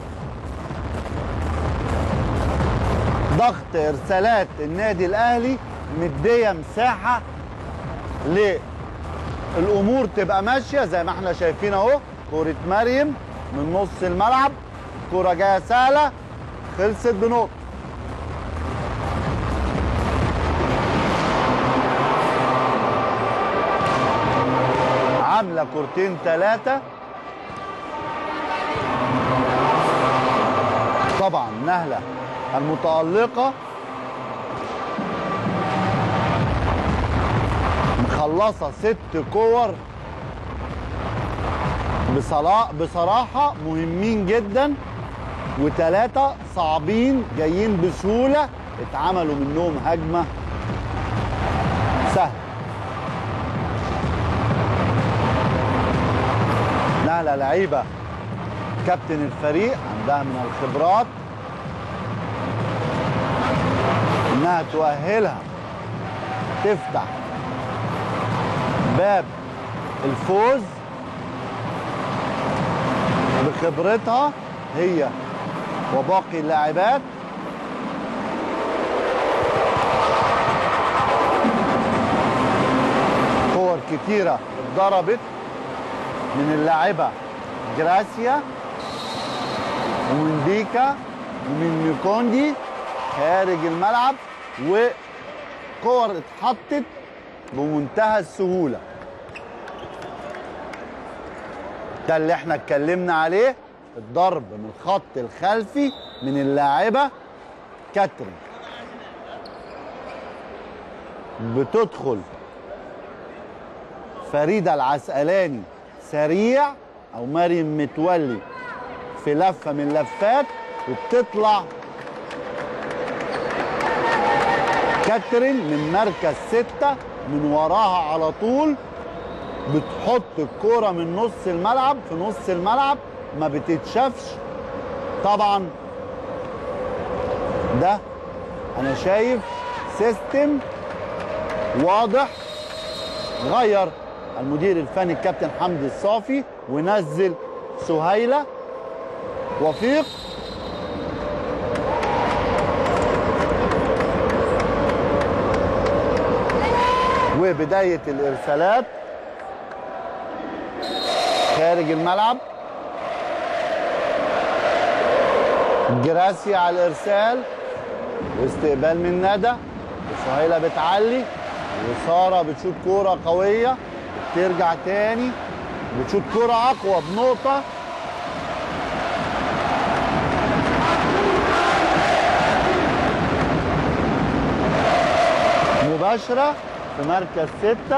ضغط إرسالات النادي الأهلي مدية مساحة للأمور تبقى ماشية زي ما احنا شايفين أهو كورة مريم من نص الملعب كورة جاية سهلة خلصت بنقطة عاملة كورتين ثلاثة طبعا نهلة المتألقة مخلصة ست كور بصلا- بصراحة مهمين جدا وثلاثة صعبين جايين بسهولة اتعملوا منهم هجمة سهلة نهلة لعيبة كابتن الفريق عندها من الخبرات انها تؤهلها تفتح باب الفوز بخبرتها هي وباقي اللاعبات كور كتيرة اتضربت من اللاعبة جراسيا ومن بيكا ومن نيكوندي خارج الملعب وكور اتحطت بمنتهى السهولة ده اللي احنا اتكلمنا عليه الضرب من الخط الخلفي من اللاعبة كاترين بتدخل فريدة العسقلاني سريع او مريم متولي في لفة من لفات وبتطلع كاترين من مركز ستة من وراها على طول بتحط الكرة من نص الملعب في نص الملعب ما بتتشافش طبعا ده انا شايف سيستم واضح غير المدير الفني الكابتن حمدي الصافي ونزل سهيله وفيق وبدايه الارسالات خارج الملعب جراسي على الارسال واستقبال من ندى وسهيله بتعلي وساره بتشوط كوره قويه ترجع تاني بتشوط كوره اقوى بنقطه مباشره في مركز سته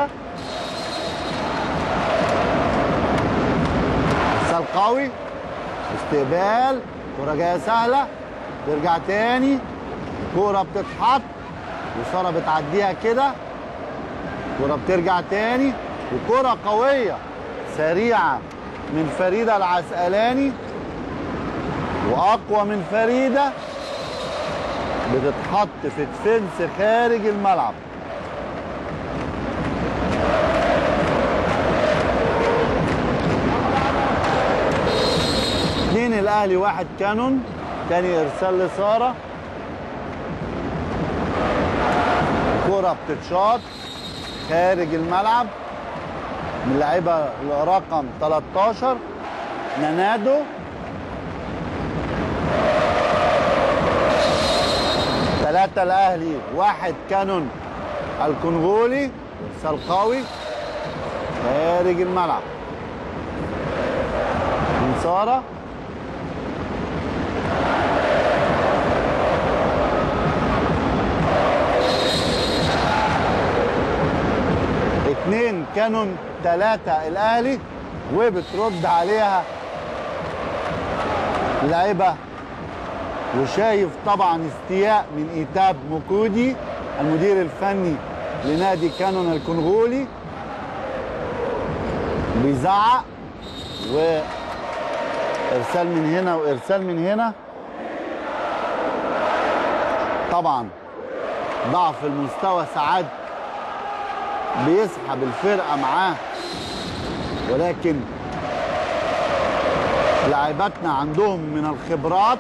ارسال قوي استقبال كرة جاية سهلة ترجع تاني كرة بتتحط وسارة بتعديها كده كرة بترجع تاني وكرة قوية سريعة من فريدة العسقلاني وأقوى من فريدة بتتحط في ديفنس خارج الملعب اتنين الاهلي واحد كانون تاني ارسال لساره كرة بتتشاط خارج الملعب من لعيبة رقم 13 نانادو ثلاثة الأهلي واحد كانون الكونغولي ارسال قوي خارج الملعب من ساره اتنين كانوا تلاتة الاهلي وبترد عليها لعيبة وشايف طبعا استياء من ايتاب مكودي المدير الفني لنادي كانون الكونغولي بيزعق وارسال من هنا وارسال من هنا طبعا ضعف المستوى ساعات بيسحب الفرقه معاه ولكن لاعباتنا عندهم من الخبرات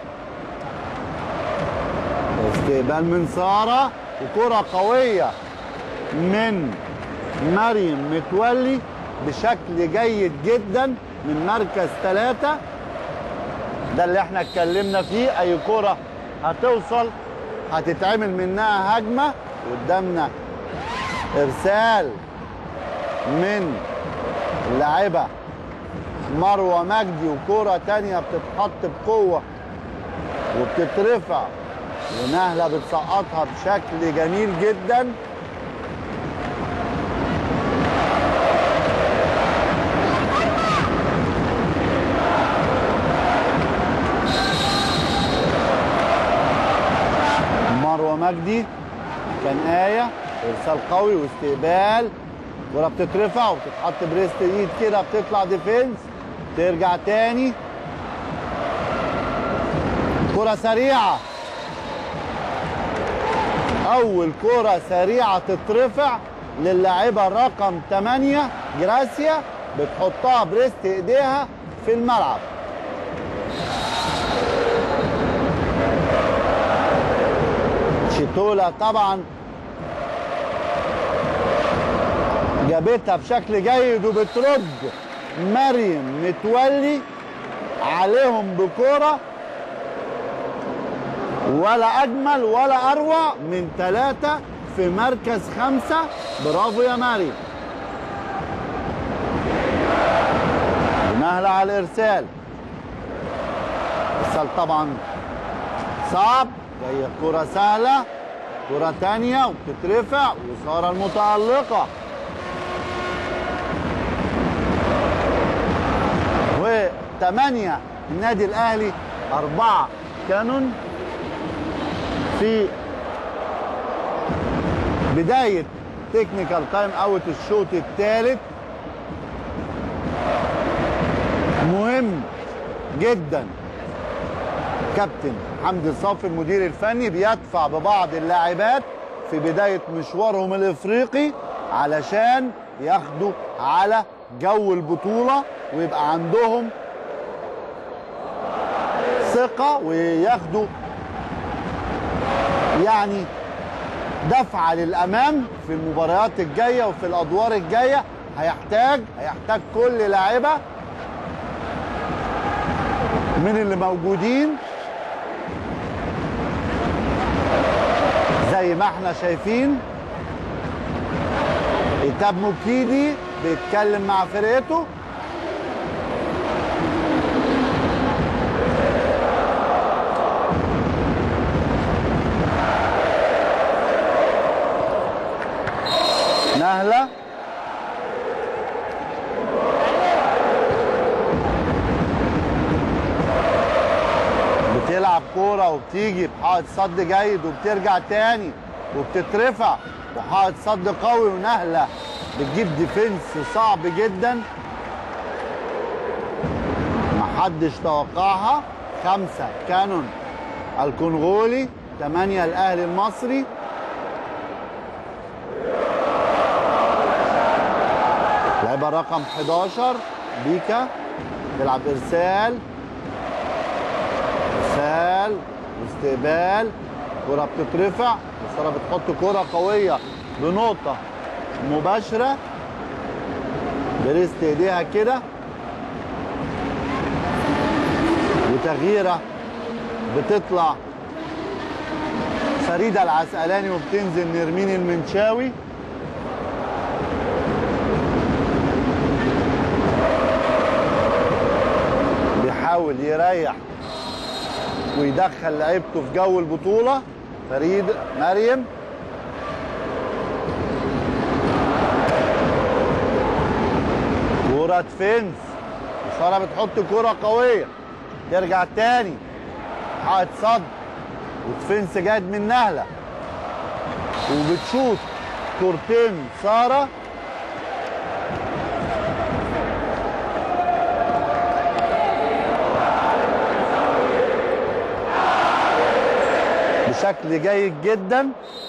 استقبال من ساره وكره قويه من مريم متولي بشكل جيد جدا من مركز ثلاثة ده اللي احنا اتكلمنا فيه اي كرة هتوصل هتتعمل منها هجمة قدامنا ارسال من اللاعبة مروة مجدي وكرة تانية بتتحط بقوة وبتترفع ونهلة بتسقطها بشكل جميل جدا مروة مجدي كان آية إرسال قوي واستقبال كرة بتترفع وبتتحط بريست ايد كده بتطلع ديفنس ترجع تاني كرة سريعة اول كرة سريعة تترفع للاعبة رقم 8 جراسيا بتحطها بريست ايديها في الملعب شيتولا طبعا جابتها بشكل جيد وبترد مريم متولي عليهم بكرة ولا أجمل ولا أروع من ثلاثة في مركز خمسة برافو يا مريم نهلة على الإرسال إرسال طبعا صعب جاية كرة سهلة كرة تانية وبتترفع وسارة المتألقة وثمانية النادي الأهلي أربعة كانون في بداية تكنيكال تايم اوت الشوط الثالث مهم جدا كابتن حمدي صافي المدير الفني بيدفع ببعض اللاعبات في بداية مشوارهم الافريقي علشان ياخدوا على جو البطولة ويبقى عندهم ثقة وياخدوا يعني دفعة للأمام في المباريات الجاية وفي الأدوار الجاية هيحتاج هيحتاج كل لاعبة من اللي موجودين زي ما احنا شايفين إيتاب مكيدي بيتكلم مع فرقته نهلة بتلعب كورة وبتيجي بحائط صد جيد وبترجع تاني وبتترفع وحائط صد قوي ونهلة بتجيب ديفنس صعب جدا محدش توقعها خمسة كانون الكونغولي ثمانية الأهلي المصري لعبة رقم 11 بيكا تلعب ارسال ارسال واستقبال كرة بتترفع وسارة بتحط كرة قوية بنقطة مباشرة بريست ايديها كده وتغييرة بتطلع فريدة العسقلاني وبتنزل نرمين المنشاوي بيحاول يريح ويدخل لعيبته في جو البطولة فريد مريم كرة فينس سارة بتحط كرة قوية ترجع تاني حائط صد وتفنس جاد من نهلة وبتشوط كورتين سارة بشكل جيد جدا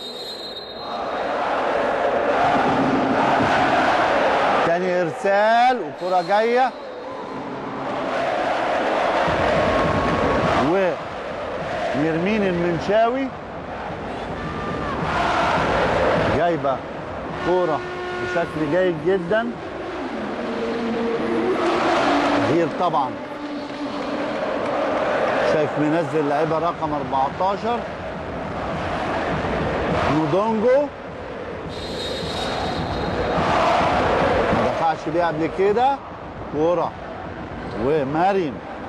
تاني ارسال وكرة جاية ونرمين المنشاوي جايبة كورة بشكل جيد جدا غير طبعا شايف منزل لعيبة رقم 14 نودونجو ما دفعش بيها قبل كده كورة ومريم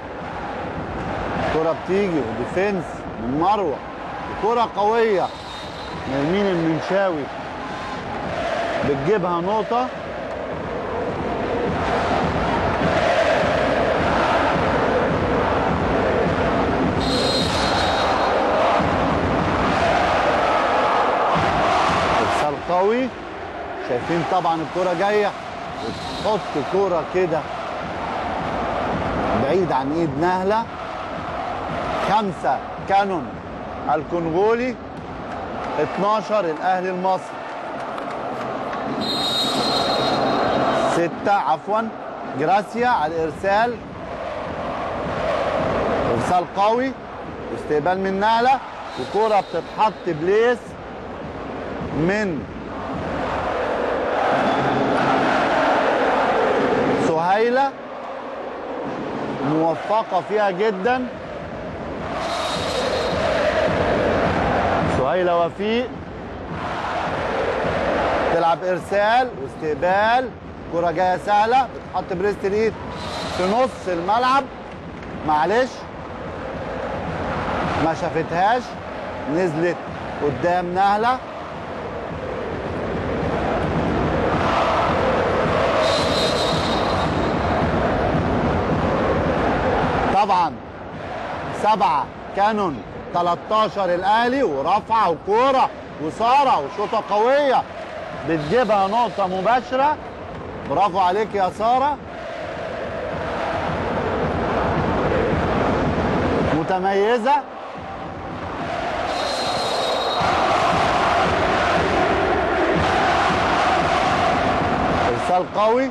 كرة بتيجي وديفنس من مروة كرة قوية نرمين المنشاوي بتجيبها نقطة ارسال قوي شايفين طبعا الكرة جاية وتحط كرة كده بعيد عن ايد نهلة خمسة كانون الكونغولي 12 الاهلي المصري ستة عفوا جراسيا على الارسال ارسال قوي استقبال من نهله وكرة بتتحط بليس من سهيلة موفقة فيها جدا سهيلة وفيق تلعب ارسال واستقبال كرة جاية سهلة بتحط بريست الايد في نص الملعب معلش ما شافتهاش نزلت قدام نهله طبعا سبعة كانون 13 الاهلي ورفعه وكوره وساره وشوطه قويه بتجيبها نقطه مباشره برافو عليك يا ساره متميزه ارسال قوي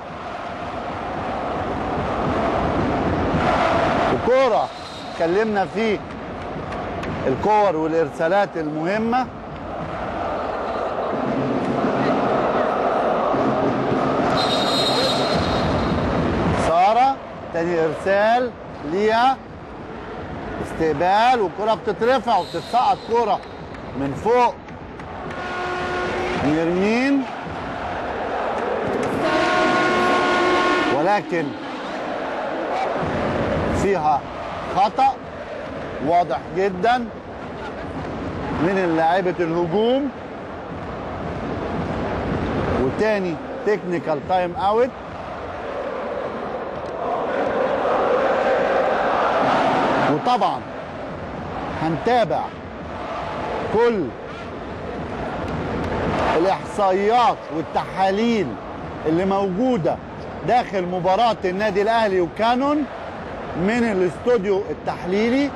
وكوره اتكلمنا فيه الكور والارسالات المهمه ساره تاني ارسال ليها استقبال والكره بتترفع وبتتسقط كوره من فوق نرمين ولكن فيها خطأ واضح جدا من لاعيبة الهجوم وتاني تكنيكال تايم اوت وطبعا هنتابع كل الاحصائيات والتحاليل اللي موجوده داخل مباراه النادي الاهلي وكانون من الاستوديو التحليلي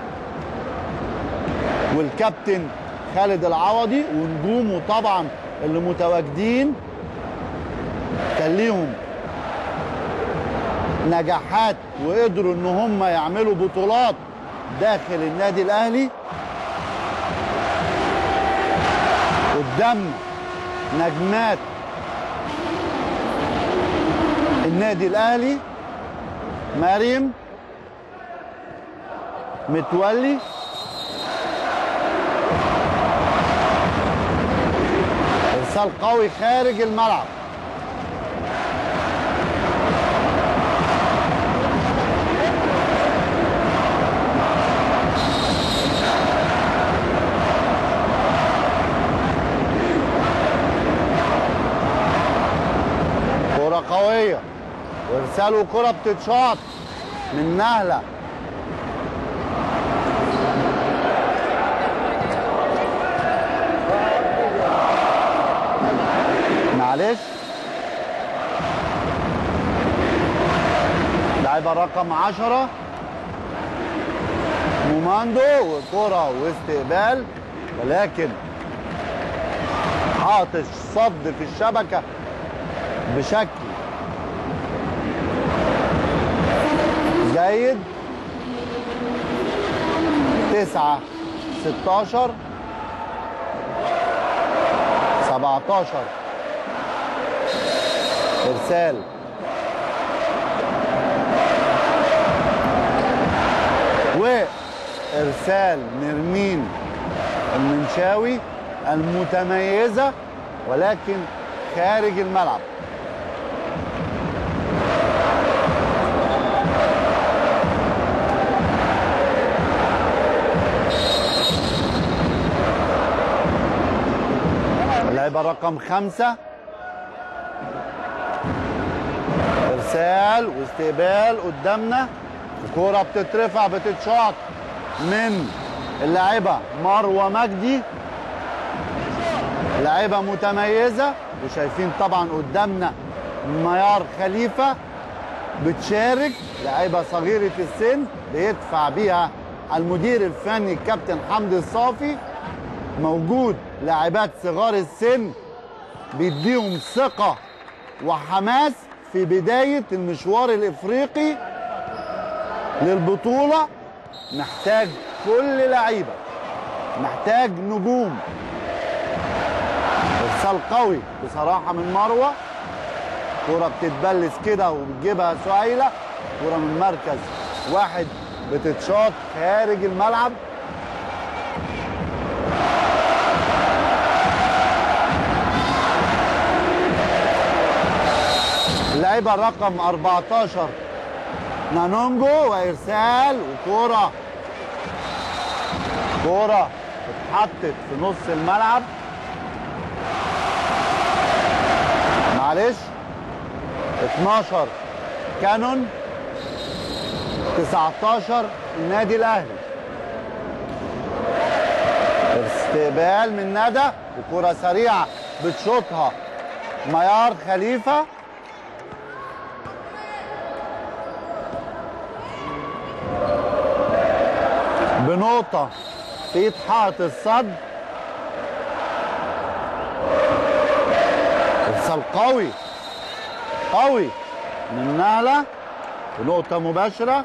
والكابتن خالد العوضي ونجومه طبعا اللي متواجدين كان ليهم نجاحات وقدروا ان هم يعملوا بطولات داخل النادي الاهلي قدامنا نجمات النادي الاهلي مريم متولي ارسال قوي خارج الملعب كرة قوية وارسال وكرة بتتشاط من نهلة معلش لاعبة رقم عشرة موماندو وكرة واستقبال ولكن حاطش صد في الشبكة بشكل جيد تسعة ستاشر سبعتاشر ارسال وارسال نرمين المنشاوي المتميزه ولكن خارج الملعب اللعبة رقم خمسة إرسال واستقبال قدامنا الكورة بتترفع بتتشاط من اللاعبة مروة مجدي لاعبة متميزة وشايفين طبعا قدامنا ميار خليفة بتشارك لاعبة صغيرة السن بيدفع بيها المدير الفني الكابتن حمدي الصافي موجود لاعبات صغار السن بيديهم ثقة وحماس في بداية المشوار الإفريقي للبطولة محتاج كل لعيبة محتاج نجوم ارسال قوي بصراحة من مروة كرة بتتبلس كده وبتجيبها سهيلة كرة من مركز واحد بتتشاط خارج الملعب اللعيبة الرقم 14 نانونجو وإرسال وكرة كرة اتحطت في نص الملعب معلش 12 كانون 19 النادي الاهلي استقبال من ندى وكرة سريعة بتشوطها ميار خليفة بنقطة في ايد حائط الصد ارسال قوي قوي من نهلة بنقطة مباشرة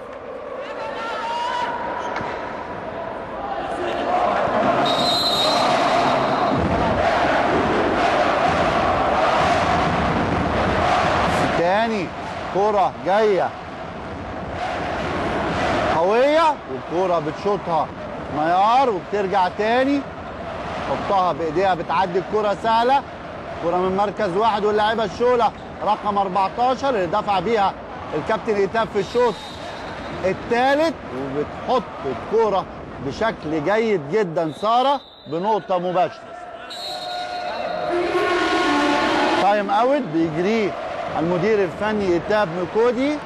تاني كرة جاية قوية والكرة بتشوطها ميار وبترجع تاني حطها بايديها بتعدي الكرة سهلة كرة من مركز واحد واللاعبة الشولة رقم 14 اللي دفع بيها الكابتن ايتاب في الشوط الثالث وبتحط الكرة بشكل جيد جدا سارة بنقطة مباشرة تايم اوت بيجريه المدير الفني ايتاب مكودي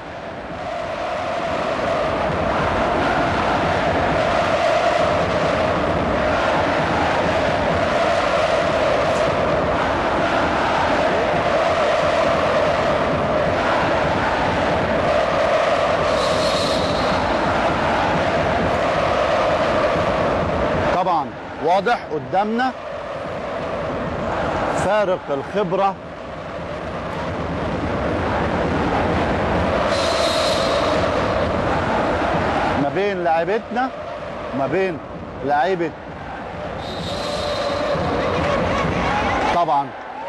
طبعا واضح قدامنا فارق الخبرة ما بين لاعبتنا وما بين لاعيبة طبعا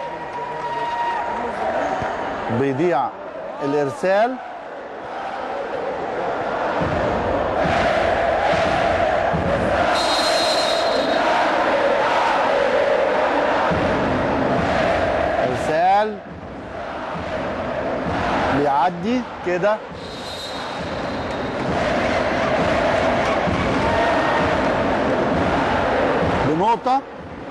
بيضيع الإرسال ارسال بيعدي كده بنقطة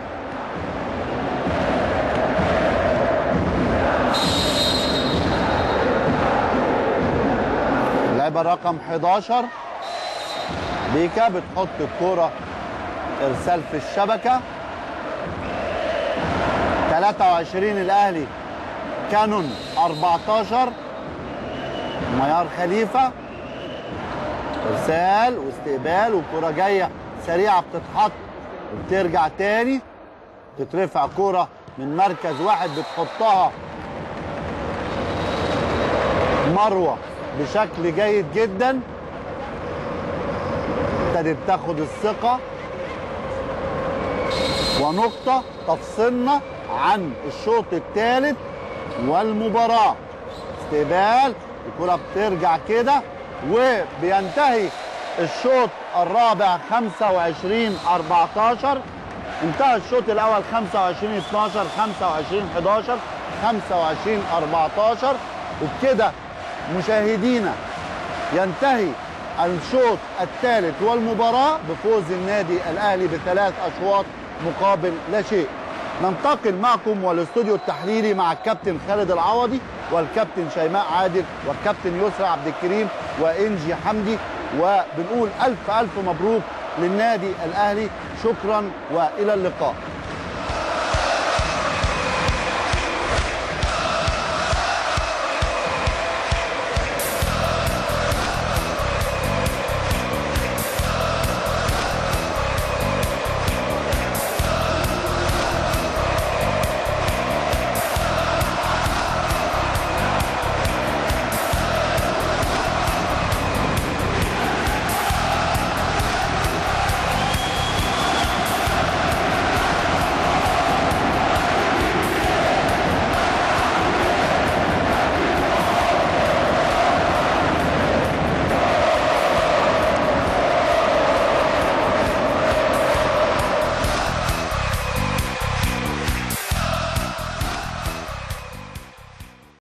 اللعبة رقم 11 بيكا بتحط الكرة ارسال في الشبكة 23 الاهلي كانون 14 ميار خليفه ارسال واستقبال وكره جايه سريعه بتتحط وبترجع تاني تترفع كره من مركز واحد بتحطها مروه بشكل جيد جدا ابتدت تاخد الثقه ونقطه تفصلنا عن الشوط الثالث والمباراة استقبال الكرة بترجع كده وبينتهي الشوط الرابع 25 14 انتهى الشوط الاول 25 12 25 11 25 14 وبكده مشاهدينا ينتهي الشوط الثالث والمباراة بفوز النادي الأهلي بثلاث أشواط مقابل لا شيء ننتقل معكم والاستوديو التحليلي مع الكابتن خالد العوضي والكابتن شيماء عادل والكابتن يسرى عبد الكريم وانجي حمدي وبنقول الف الف مبروك للنادي الاهلي شكرا والى اللقاء